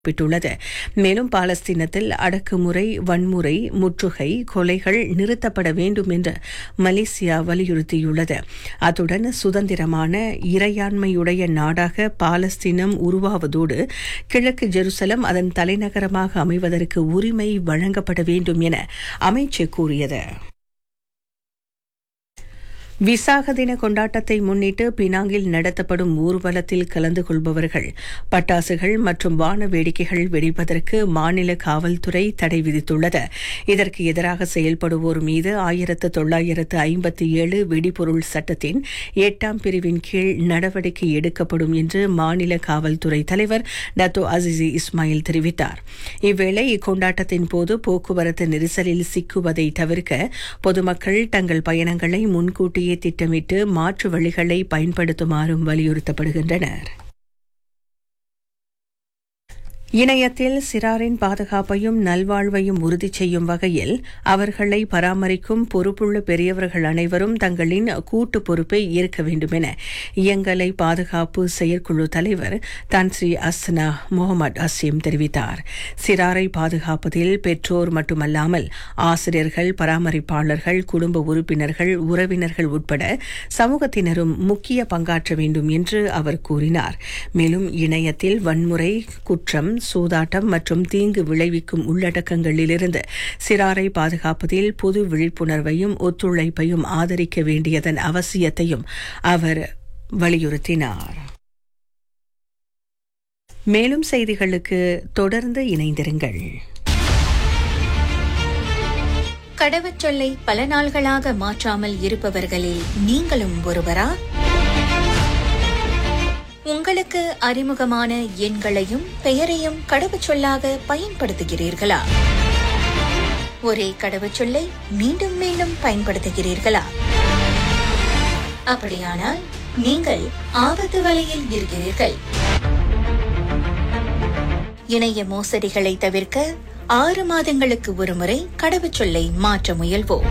குறிப்பிட்டுள்ளது மேலும் பாலஸ்தீனத்தில் அடக்குமுறை வன்முறை முற்றுகை கொலைகள் நிறுத்தப்பட வேண்டும் என்று மலேசியா வலியுறுத்தியுள்ளது அத்துடன் சுதந்திரமான இறையாண்மையுடைய நாடாக பாலஸ்தீனம் உருவாவதோடு கிழக்கு ஜெருசலம் அதன் தலைநகரமாக அமைவதற்கு உரிமை வழங்கப்பட வேண்டும் என அமைச்சு கூறியது விசாக தின கொண்டாட்டத்தை முன்னிட்டு பினாங்கில் நடத்தப்படும் ஊர்வலத்தில் கலந்து கொள்பவர்கள் பட்டாசுகள் மற்றும் வான வேடிக்கைகள் வெடிப்பதற்கு மாநில காவல்துறை தடை விதித்துள்ளது இதற்கு எதிராக செயல்படுவோர் மீது ஆயிரத்து தொள்ளாயிரத்து ஐம்பத்தி ஏழு வெடிபொருள் சட்டத்தின் எட்டாம் பிரிவின் கீழ் நடவடிக்கை எடுக்கப்படும் என்று மாநில காவல்துறை தலைவர் டத்தோ அசிசி இஸ்மாயில் தெரிவித்தார் இவ்வேளை இக்கொண்டாட்டத்தின் போது போக்குவரத்து நெரிசலில் சிக்குவதை தவிர்க்க பொதுமக்கள் தங்கள் பயணங்களை முன்கூட்டியே முன்கூட்டியே திட்டமிட்டு மாற்று வழிகளை பயன்படுத்துமாறும் வலியுறுத்தப்படுகின்றனர் இணையத்தில் சிறாரின் பாதுகாப்பையும் நல்வாழ்வையும் உறுதி செய்யும் வகையில் அவர்களை பராமரிக்கும் பொறுப்புள்ள பெரியவர்கள் அனைவரும் தங்களின் கூட்டு பொறுப்பை ஏற்க வேண்டும் என இயங்கலை பாதுகாப்பு செயற்குழு தலைவர் தன்ஸ்ரீ அஸ்னா முகமது அசீம் தெரிவித்தார் சிறாரை பாதுகாப்பதில் பெற்றோர் மட்டுமல்லாமல் ஆசிரியர்கள் பராமரிப்பாளர்கள் குடும்ப உறுப்பினர்கள் உறவினர்கள் உட்பட சமூகத்தினரும் முக்கிய பங்காற்ற வேண்டும் என்று அவர் கூறினார் மேலும் இணையத்தில் வன்முறை குற்றம் சூதாட்டம் மற்றும் தீங்கு விளைவிக்கும் உள்ளடக்கங்களிலிருந்து சிறாரை பாதுகாப்பதில் பொது விழிப்புணர்வையும் ஒத்துழைப்பையும் ஆதரிக்க வேண்டியதன் அவசியத்தையும் அவர் வலியுறுத்தினார் மேலும் செய்திகளுக்கு தொடர்ந்து இணைந்திருங்கள் கடவுச்சொல்லை பல நாள்களாக மாற்றாமல் இருப்பவர்களில் நீங்களும் ஒருவரா உங்களுக்கு அறிமுகமான எண்களையும் பெயரையும் கடவுச்சொல்லாக பயன்படுத்துகிறீர்களா ஒரே கடவுச்சொல்லை மீண்டும் மீண்டும் பயன்படுத்துகிறீர்களா அப்படியானால் நீங்கள் ஆபத்து வலையில் இருக்கிறீர்கள் இணைய மோசடிகளை தவிர்க்க ஆறு மாதங்களுக்கு ஒருமுறை கடவுச்சொல்லை மாற்ற முயல்வோம்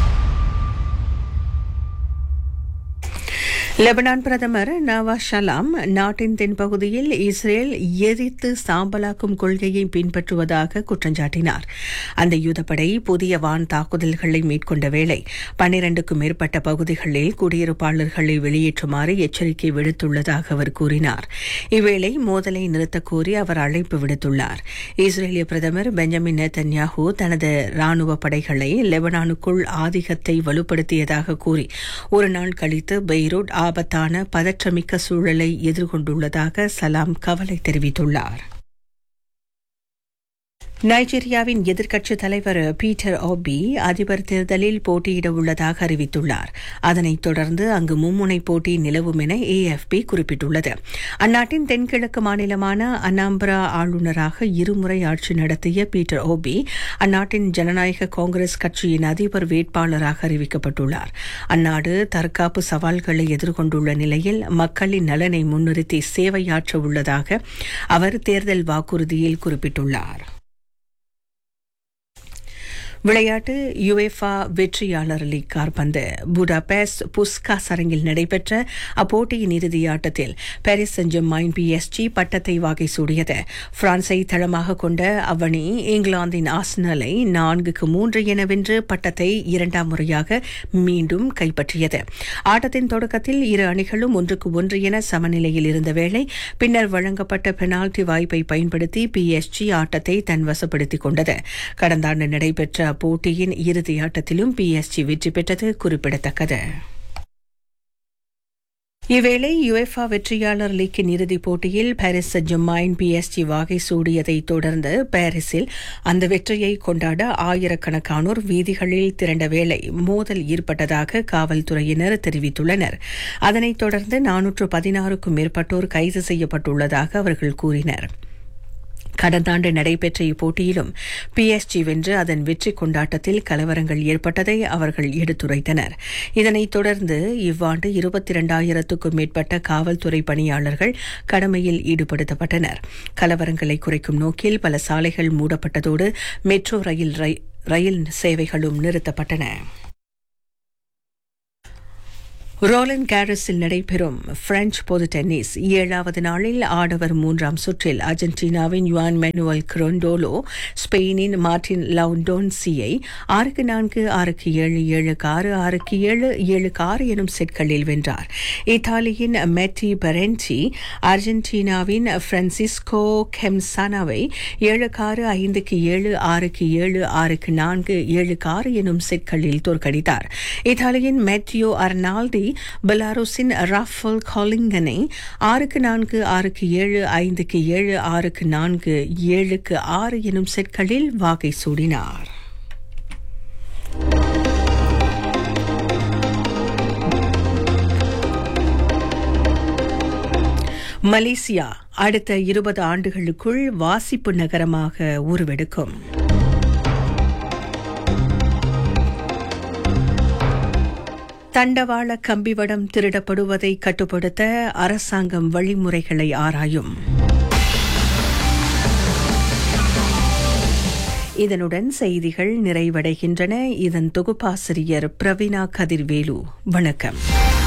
லெபனான் பிரதமர் நவாஸ் ஷலாம் நாட்டின் தென்பகுதியில் இஸ்ரேல் எரித்து சாம்பலாக்கும் கொள்கையை பின்பற்றுவதாக குற்றஞ்சாட்டினார் அந்த யுதப்படை புதிய வான் தாக்குதல்களை மேற்கொண்ட வேளை பன்னிரண்டுக்கும் மேற்பட்ட பகுதிகளில் குடியிருப்பாளர்களை வெளியேற்றுமாறு எச்சரிக்கை விடுத்துள்ளதாக அவர் கூறினார் இவ்வேளை மோதலை நிறுத்தக் கோரி அவர் அழைப்பு விடுத்துள்ளார் இஸ்ரேலிய பிரதமர் பெஞ்சமின் நெத்தன்யாஹூ தனது ராணுவ படைகளை லெபனானுக்குள் ஆதிக்கத்தை வலுப்படுத்தியதாக கூறி ஒரு நாள் கழித்து பெய்ரூட் ஆபத்தான பதற்றமிக்க சூழலை எதிர்கொண்டுள்ளதாக சலாம் கவலை தெரிவித்துள்ளார் நைஜீரியாவின் எதிர்க்கட்சித் தலைவர் பீட்டர் ஓபி அதிபர் தேர்தலில் போட்டியிட உள்ளதாக அறிவித்துள்ளார் அதனைத் தொடர்ந்து அங்கு மும்முனை போட்டி நிலவும் என ஏஎஃப்பி குறிப்பிட்டுள்ளது அந்நாட்டின் தென்கிழக்கு மாநிலமான அனாம்பரா ஆளுநராக இருமுறை ஆட்சி நடத்திய பீட்டர் ஓபி அந்நாட்டின் ஜனநாயக காங்கிரஸ் கட்சியின் அதிபர் வேட்பாளராக அறிவிக்கப்பட்டுள்ளார் அந்நாடு தற்காப்பு சவால்களை எதிர்கொண்டுள்ள நிலையில் மக்களின் நலனை முன்னிறுத்தி சேவையாற்ற உள்ளதாக அவர் தேர்தல் வாக்குறுதியில் குறிப்பிட்டுள்ளார் விளையாட்டு யுஎஃபா வெற்றியாளர் லீக் கார்பந்து புடாபெஸ்ட் புஸ்காஸ் அரங்கில் நடைபெற்ற அப்போட்டியின் இறுதி ஆட்டத்தில் பாரிஸ் செஞ்சமைன் பிஎஸ்ஜி பட்டத்தை வாகை சூடியது பிரான்சை தளமாக கொண்ட அவ்வணி இங்கிலாந்தின் ஆஸ்னலை நான்குக்கு மூன்று என வென்று பட்டத்தை இரண்டாம் முறையாக மீண்டும் கைப்பற்றியது ஆட்டத்தின் தொடக்கத்தில் இரு அணிகளும் ஒன்றுக்கு ஒன்று என சமநிலையில் இருந்த வேளை பின்னர் வழங்கப்பட்ட பெனால்டி வாய்ப்பை பயன்படுத்தி பிஎஸ்ஜி ஆட்டத்தை தன் வசப்படுத்திக் கொண்டது கடந்த ஆண்டு நடைபெற்ற போட்டியின் இறுதி ஆட்டத்திலும் பிஎஸ்ஜி வெற்றி பெற்றது குறிப்பிடத்தக்கது இவ்வேளை யுஎஃபா வெற்றியாளர் லீக்கின் இறுதிப் போட்டியில் பாரிஸ் ஜம்மாயின் பிஎஸ்ஜி வாகை சூடியதை தொடர்ந்து பாரிஸில் அந்த வெற்றியை கொண்டாட ஆயிரக்கணக்கானோர் வீதிகளில் திரண்ட வேளை மோதல் ஏற்பட்டதாக காவல்துறையினர் தெரிவித்துள்ளனர் அதனைத் தொடர்ந்து நானூற்று பதினாறுக்கும் மேற்பட்டோர் கைது செய்யப்பட்டுள்ளதாக அவர்கள் கூறினர் கடந்த ஆண்டு நடைபெற்ற இப்போட்டியிலும் பிஎஸ்ஜி வென்று அதன் வெற்றி கொண்டாட்டத்தில் கலவரங்கள் ஏற்பட்டதை அவர்கள் எடுத்துரைத்தனர் இதனைத் தொடர்ந்து இவ்வாண்டு இருபத்தி இரண்டாயிரத்துக்கும் மேற்பட்ட காவல்துறை பணியாளர்கள் கடமையில் ஈடுபடுத்தப்பட்டனர் கலவரங்களை குறைக்கும் நோக்கில் பல சாலைகள் மூடப்பட்டதோடு மெட்ரோ ரயில் ரயில் சேவைகளும் நிறுத்தப்பட்டன ரோலன் கேரஸில் நடைபெறும் பிரெஞ்சு பொது டென்னிஸ் ஏழாவது நாளில் ஆடவர் மூன்றாம் சுற்றில் அர்ஜென்டினாவின் யுவான் மெனுவல் கிரோண்டோலோ ஸ்பெயினின் மார்டின் லவுண்டோன்சியை ஆறுக்கு நான்கு ஆறுக்கு ஏழு ஏழுக்கு ஆறு ஆறுக்கு ஏழு ஏழுக்கு ஆறு எனும் செட்களில் வென்றார் இத்தாலியின் மெட்டி பெரென்சி அர்ஜென்டினாவின் பிரான்சிஸ்கோ கெம்சானாவை ஏழுக்கு ஆறு ஐந்துக்கு ஏழு ஆறுக்கு ஏழு ஆறுக்கு நான்கு ஏழுக்கு ஆறு எனும் செட்களில் தோற்கடித்தார் இத்தாலியின் மெட்டியோ அர்னால்டி பெலாருஸின் ராஃபல் காலிங்கனை ஆறுக்கு நான்கு ஆறுக்கு ஏழு ஐந்துக்கு ஏழு ஆறுக்கு நான்கு ஏழுக்கு ஆறு எனும் செட்களில் வாகை சூடினார் மலேசியா அடுத்த இருபது ஆண்டுகளுக்குள் வாசிப்பு நகரமாக உருவெடுக்கும் தண்டவாள கம்பிவடம் திருடப்படுவதை கட்டுப்படுத்த அரசாங்கம் வழிமுறைகளை ஆராயும் இதனுடன் செய்திகள் நிறைவடைகின்றன இதன் தொகுப்பாசிரியர் பிரவீனா கதிர்வேலு வணக்கம்